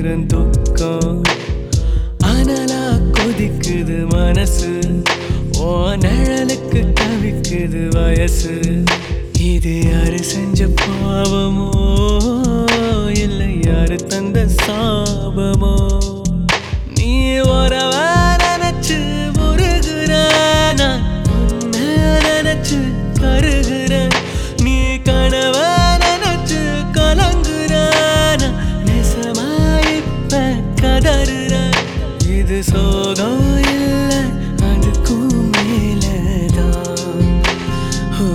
ஆயிரம் துக்கம் அனலா கொதிக்குது மனசு ஓ நிழலுக்கு தவிக்குது வயசு இது யாரு செஞ்ச பாவமோ இல்லை யாரு தந்த சாபமோ நீ வரவ நினைச்சு முருகுற நான் உன்னை நினைச்சு கருகுற நீ கனவ நினைச்சு கலங்குற நான் நெசமா இப்ப கதறுற இது சோகம் இல்ல அதுக்கும் மேலதான் ஓ,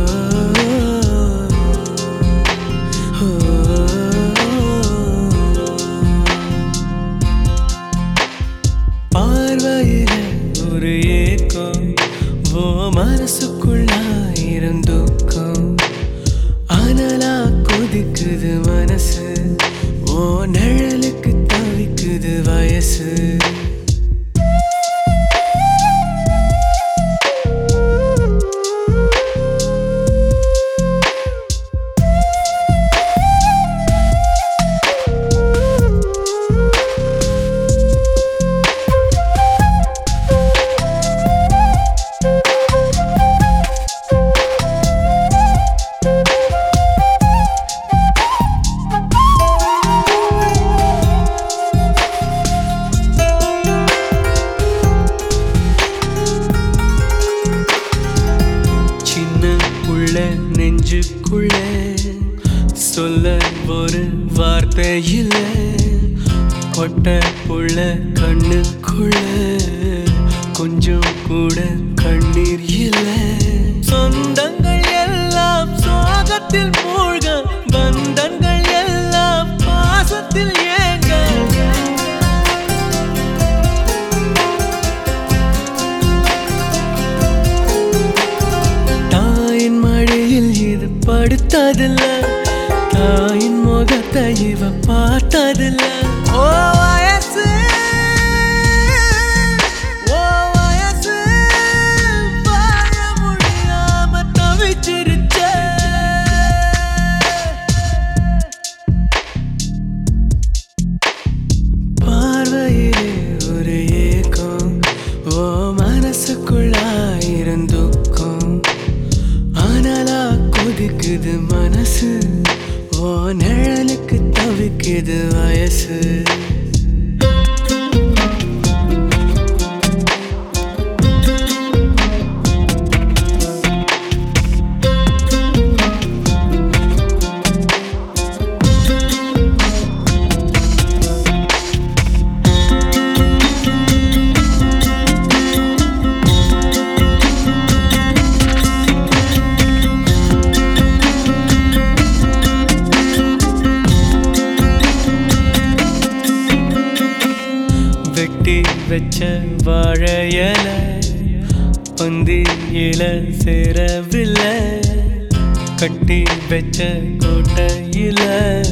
ஓ. பார்வையில ஒரு ஏக்கம் ஓ மனசுக்குள்ளாயிரம் துக்கம் அனலா கொதிக்குது மனசு ஓ நிழலுக்கு தவிக்குது வயசு சின்ன உள்ள நெஞ்சுக்குள்ள சொல்ல ஒரு வார்த்தை இல்ல கொட்ட புள்ள கண்ணுக்குள்ள கொஞ்சம் கூட கண்ணீர் இல்ல சொந்தங்கள் எல்லாம் சோகத்தில் மூழ்க பந்தங்கள் எல்லாம் பாசத்தில் ஏங்க தாயின் மழையில் இது படுத்ததில்ல தாயின் முகத்தை இவ பார்த்ததில்ல ஓ வயசு ஓ வயசு வாழ முடியாம தவிச்சிருச்சே பார்வையிலே ஒரு ஏக்கம் ஓ மனசுக்குள்ளாயிரம் துக்கம் ஆனாலா கொதிக்குது மனசு ஓ நிழலுக்கு தவிக்குது வயசு வெட்டி வச்ச வாழையல பந்தியில சேரவில்லை கட்டி வச்ச கோட்டையில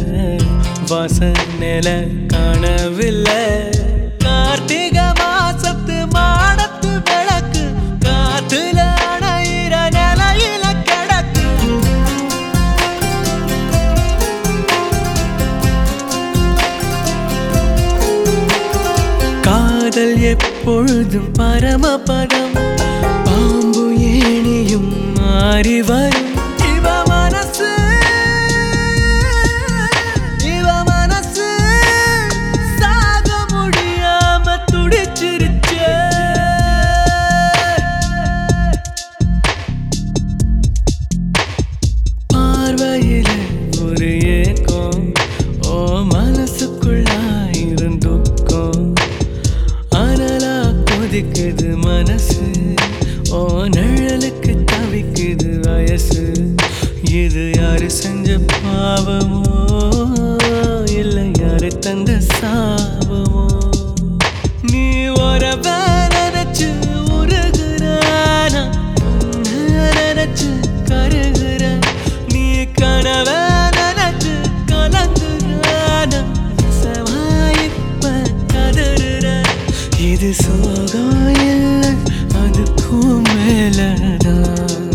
வாசனைல காணவில்லை கார்த்திகை மாசத்து மாடத்து விளக்கு காத்துல அணையிற நிலையில கிடக்கு காதல் எப்பொழுதும் பரமபதம் பாம்பு ஏணியும் மாறி வரும் இவ மனசு இவ மனசு சாக முடியாம துடிச்சிருச்சே பார்வையில ஒரு ஏக்கம் ஓ மனசுக்குள்ளாயிரம் துக்கம் அனலா கொதிக்குது மனசு ஓ நிழலுக்கு தவிக்குது வயசு இது யாரு செஞ்ச பாவமோ இல்லை யாரு தந்த சாபமோ நீ வரவ நினைச்சு உருகுறானா நினைச்சு கருகுற நீ கனவ நினைச்சு கலங்குறானா இப்ப கதறுற இது சோகம் இல்லை அதுக்கும் மேலதான்